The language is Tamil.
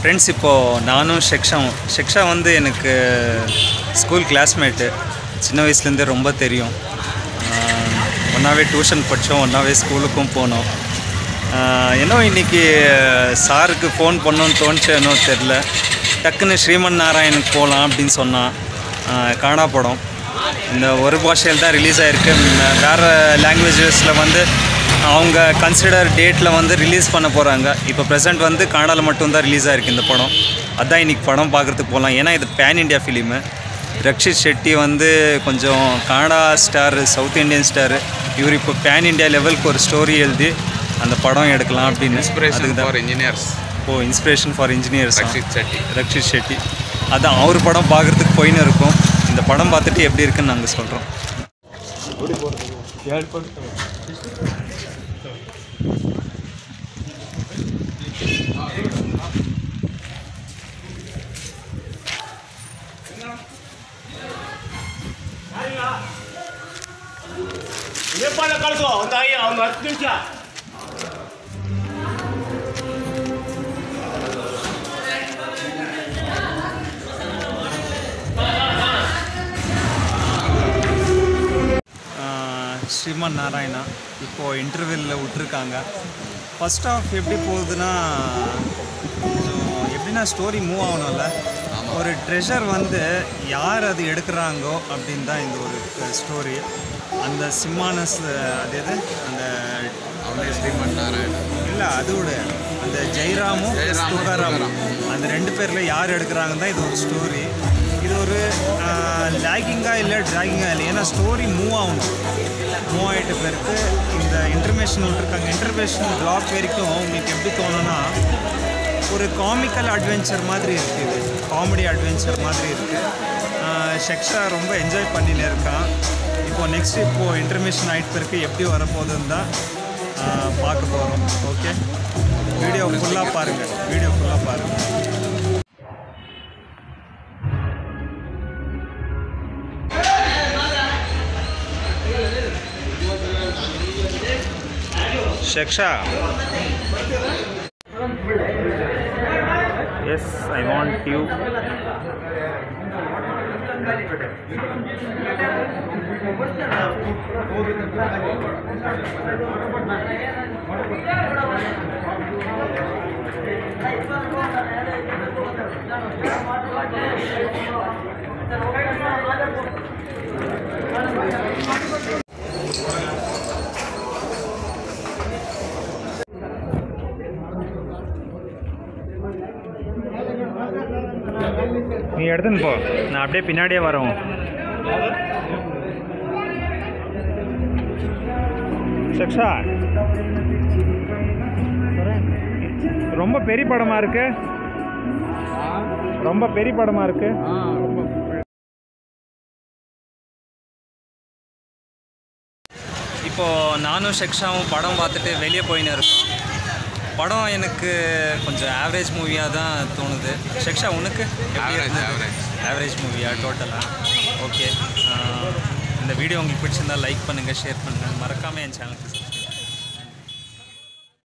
ஃப்ரெண்ட்ஸ் இப்போது நானும் ஷெக்ஷாவும் ஷெக்ஷா வந்து எனக்கு ஸ்கூல் கிளாஸ்மேட்டு சின்ன வயசுலேருந்தே ரொம்ப தெரியும் ஆஹ் ஒன்றாவே டியூஷன் படித்தோம் ஒன்றாவே ஸ்கூலுக்கும் போனோம் ஆஹ் என்னோ இன்றைக்கி சாருக்கு ஃபோன் பண்ணோன்னு தோணுச்சேனோ தெரில டக்குன்னு ஸ்ரீமன் நாராயணுக்கு போகலாம் அப்படின்னு சொன்னான் ஆஹ் கன்னடா படம் இந்த ஒரு பாஷையில் தான் ரிலீஸ் ஆகிருக்கு வேறு லாங்குவேஜஸில் வந்து அவங்க கன்சிடர் டேட்டில் வந்து ரிலீஸ் பண்ண போகிறாங்க இப்போ ப்ரெசென்ட் வந்து கன்னடாவில் மட்டும்தான் ரிலீஸ் ஆகிருக்கு இந்த படம் அதான் இன்றைக்கி படம் பார்க்குறதுக்கு போகலாம் ஏன்னா இது pan India film Rakshit Shetty வந்து கொஞ்சம் Kannada star south Indian star இவர் இப்போ பேன் இண்டியா லெவலுக்கு ஒரு ஸ்டோரி எழுதி அந்த படம் எடுக்கலாம் அப்படின்னு இன்ஸ்பிரேஷன் அதுக்கு தான் for engineers oh inspiration for engineers Rakshit Shetty Rakshit Shetty அதான் அவர் படம் பார்க்குறதுக்கு போயின்னு இருக்கோம் இந்த படம் பார்த்துட்டு எப்படி இருக்குன்னு நாங்கள் சொல்கிறோம் ನೇಪಾಳ ಕಳಿಸು ಒಂದು ಐ ಒಂದು ಹತ್ತು ನಿಮಿಷ ஸ்ரீமன் நாராயணா இப்போது இன்டர்வியூவில் விட்டுருக்காங்க ஃபர்ஸ்ட் ஆஃப் எப்படி போகுதுன்னா கொஞ்சம் எப்படின்னா ஸ்டோரி மூவ் ஆகணும்ல ஒரு ட்ரெஷர் வந்து யார் அது எடுக்கிறாங்கோ அப்படின்னு தான் இந்த ஒரு ஸ்டோரி அந்த சிம்மானஸ் அது எது அந்த அவனே ஸ்ரீமன் நாராயணன் இல்லை அதோட அந்த ஜெயராமும் ஜெயராமும் துகாராமும் அந்த ரெண்டு பேரில் யார் எடுக்கிறாங்கன்னு தான் இது ஒரு ஸ்டோரி இது ஒரு லேகிங்காக இல்லை ட்ராகிங்காக இல்லை ஏன்னா ஸ்டோரி மூவ் ஆகணும் மூவ் ஆகிட்ட பிறகு இந்த இன்டர்மேஷன் விட்டுருக்காங்க இன்டர்மேஷன் பிளாக் வரைக்கும் உங்களுக்கு எப்படி தோணுன்னா ஒரு காமிக்கல் அட்வென்ச்சர் மாதிரி இருக்குது இது காமெடி அட்வென்ச்சர் மாதிரி இருக்குது ஷெக்ஷா ரொம்ப என்ஜாய் பண்ணின்னு இருக்கான் இப்போ நெக்ஸ்ட் இப்போது இன்டர்மேஷன் ஆகிட்டு பிறகு எப்படி வரப்போகுதுன்னு தான் ஆஹ் பார்க்க போகிறோம் ஓகே வீடியோ ஃபுல்லாக பாருங்கள் வீடியோ ஃபுல்லாக பாருங்கள் ஷெக்ஷா எஸ் ஐ வாண்ட் யூ நீ எடுத்துன்னு போ நான் அப்படியே பின்னாடியே வரேன் ஷெக்ஷா ரொம்ப பெரிய படமா இருக்கு ரொம்ப பெரிய படமா இருக்கு இப்போது நானும் ஷெக்ஷாவும் படம் பார்த்துட்டு வெளியே போயின்னு இருக்கோம் படம் எனக்கு கொஞ்சம் ஆவரேஜ் மூவியாக தான் தோணுது ஷெக்ஷா உனக்கு Average, average. ஆவரேஜ் மூவியா டோட்டலாக ஓகே இந்த வீடியோ உங்களுக்கு பிடிச்சிருந்தா லைக் பண்ணுங்கள் ஷேர் பண்ணுங்கள் மறக்காமல் என் சேனலுக்கு